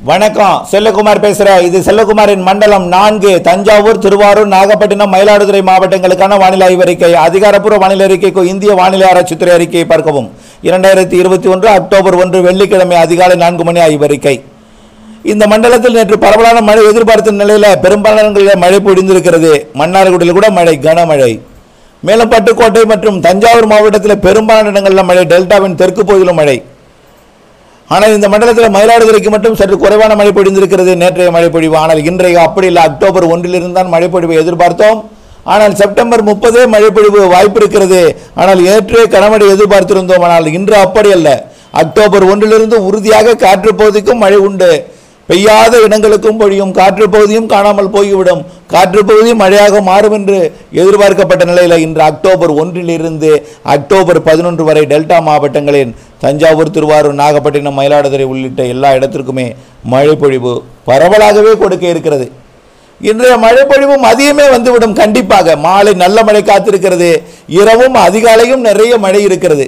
வணக்கம் செல்லகுமார் பேசுறேன் இது செல்லகுமாரின் மண்டலம் நான்கு தஞ்சாவூர் திருவாரூர் நாகப்பட்டினம் மயிலாடுதுறை மாவட்டங்களுக்கான வானிலை ஆய்வறிக்கை அதிகாரப்பூர்வ வானிலை அறிக்கைக்கு இந்திய வானிலை ஆராய்ச்சித்துறை அறிக்கையை பார்க்கவும் இரண்டாயிரத்தி இருபத்தி ஒன்று அக்டோபர் ஒன்று வெள்ளிக்கிழமை அதிகாலை நான்கு மணி ஆய்வறிக்கை இந்த மண்டலத்தில் நேற்று பரவலான மழை எதிர்பார்த்த நிலையில பெரும்பாலான இடங்களில் மழை பொழிந்திருக்கிறது மன்னார்குடியில் கூட மழை கனமழை மேலும் பட்டுக்கோட்டை மற்றும் தஞ்சாவூர் மாவட்டத்தில் பெரும்பாலான இடங்களில் மழை டெல்டாவின் தெற்கு பகுதியிலும் மழை ஆனால் இந்த மண்டலத்தில் மயிலாடுதுறைக்கு மட்டும் சற்று குறைவான மழை பொழிந்திருக்கிறது நேற்றைய மழை பொழிவு ஆனால் இன்றைய அப்படி இல்லை அக்டோபர் ஒன்றிலிருந்து தான் மழை பொழிவை எதிர்பார்த்தோம் ஆனால் செப்டம்பர் முப்பதே மழை பொழிவு வாய்ப்பு இருக்கிறது ஆனால் ஏற்றே கனமழை எதிர்பார்த்திருந்தோம் ஆனால் இன்று அப்படி அல்ல அக்டோபர் ஒன்றிலிருந்து உறுதியாக காற்று பகுதிக்கும் மழை உண்டு பெய்யாத இடங்களுக்கும் பொழியும் காற்று பகுதியும் காணாமல் போய்விடும் காற்று பகுதியும் மழையாக மாறும் என்று எதிர்பார்க்கப்பட்ட நிலையில் இன்று அக்டோபர் ஒன்றிலிருந்து அக்டோபர் பதினொன்று வரை டெல்டா மாவட்டங்களின் தஞ்சாவூர் திருவாரூர் நாகப்பட்டினம் மயிலாடுதுறை உள்ளிட்ட எல்லா இடத்திற்குமே மழை பொழிவு பரவலாகவே கொடுக்க இருக்கிறது இன்றைய மழைப்பொழிவு மதியமே வந்துவிடும் கண்டிப்பாக மாலை நல்ல மழை காத்திருக்கிறது இரவும் அதிகாலையும் நிறைய மழை இருக்கிறது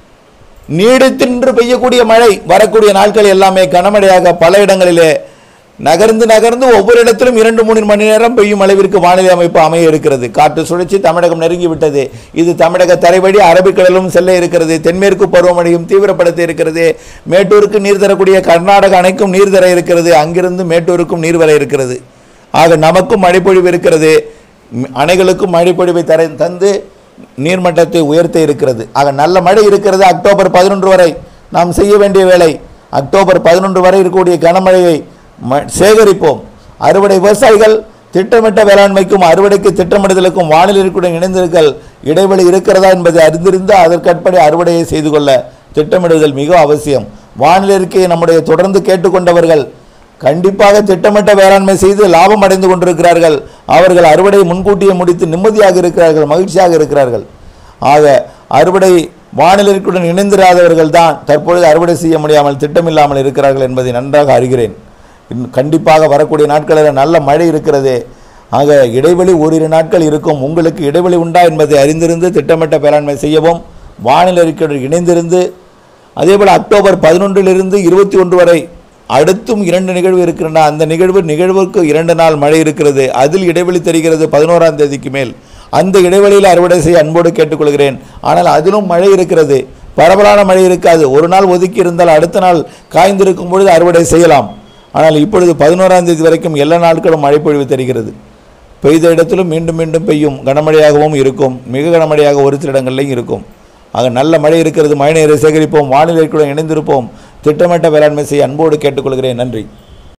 நீடித்தின்று பெய்யக்கூடிய மழை வரக்கூடிய நாட்கள் எல்லாமே கனமழையாக பல இடங்களிலே நகர்ந்து நகர்ந்து ஒவ்வொரு இடத்திலும் இரண்டு மூணு மணி நேரம் பெய்யும் அளவிற்கு வானிலை அமைப்பு அமைய இருக்கிறது காற்று சுழற்சி தமிழகம் நெருங்கி விட்டது இது தமிழக தரைவழி அரபிக்கடலும் செல்ல இருக்கிறது தென்மேற்கு பருவமழையும் தீவிரப்படுத்த இருக்கிறது மேட்டூருக்கு நீர் தரக்கூடிய கர்நாடக அணைக்கும் நீர் தர இருக்கிறது அங்கிருந்து மேட்டூருக்கும் நீர் வர இருக்கிறது ஆக நமக்கும் மழைப்பொழிவு இருக்கிறது ம், அணைகளுக்கும் மழைப்பொழிவை தர தந்து நீர்மட்டத்தை உயர்த்த இருக்கிறது ஆக நல்ல மழை இருக்கிறது அக்டோபர் பதினொன்று வரை நாம் செய்ய வேண்டிய வேலை அக்டோபர் பதினொன்று வரை இருக்கக்கூடிய கனமழையை ம- சேகரிப்போம் அறுவடை விவசாயிகள் திட்டமிட்ட வேளாண்மைக்கும் அறுவடைக்கு திட்டமிடுதலுக்கும் வானிலைக்குடன் இணைந்திருக்கல் இடைவெளி இருக்கிறதா என்பதை அறிந்திருந்து அதற்கற்படி அறுவடையை செய்து கொள்ள திட்டமிடுதல் மிக அவசியம் வானிலை அறிக்கையை நம்முடைய தொடர்ந்து கேட்டுக்கொண்டவர்கள் கண்டிப்பாக திட்டமிட்ட வேளாண்மை செய்து லாபம் அடைந்து கொண்டிருக்கிறார்கள் அவர்கள் அறுவடை முன்கூட்டியே முடித்து நிம்மதியாக இருக்கிறார்கள் மகிழ்ச்சியாக இருக்கிறார்கள் ஆக அறுவடை வானிலைக்குடன் இணைந்திராதவர்கள் தான் தற்பொழுது அறுவடை செய்ய முடியாமல் திட்டமில்லாமல் இருக்கிறார்கள் என்பதை நன்றாக அறிகிறேன் இன்னும் கண்டிப்பாக வரக்கூடிய நாட்களில் நல்ல மழை இருக்கிறது ஆக இடைவெளி ஓரிரு நாட்கள் இருக்கும் உங்களுக்கு இடைவெளி உண்டா என்பதை அறிந்திருந்து திட்டமிட்ட வேளாண்மை செய்யவும் வானிலை அறிக்கையுடன் இணைந்திருந்து அதேபோல் அக்டோபர் பதினொன்றிலிருந்து இருபத்தி ஒன்று வரை அடுத்தும் இரண்டு நிகழ்வு இருக்கின்றன அந்த நிகழ்வு நிகழ்வுக்கு இரண்டு நாள் மழை இருக்கிறது அதில் இடைவெளி தெரிகிறது பதினோராம் தேதிக்கு மேல் அந்த இடைவெளியில் அறுவடை செய்ய அன்போடு கேட்டுக்கொள்கிறேன் ஆனால் அதிலும் மழை இருக்கிறது பரவலான மழை இருக்காது ஒரு நாள் ஒதுக்கி இருந்தால் அடுத்த நாள் காய்ந்திருக்கும் பொழுது அறுவடை செய்யலாம் ஆனால் இப்பொழுது பதினோராம் தேதி வரைக்கும் எல்லா நாட்களும் மழை பொழிவு தெரிகிறது பெய்த இடத்திலும் மீண்டும் மீண்டும் பெய்யும் கனமழையாகவும் இருக்கும் மிக கனமழையாக ஒரு சில இடங்களிலும் இருக்கும் ஆக நல்ல மழை இருக்கிறது மழை நீரை சேகரிப்போம் வானிலைக்குடன் இணைந்திருப்போம் திட்டமிட்ட வேளாண்மை செய்ய அன்போடு கேட்டுக்கொள்கிறேன் நன்றி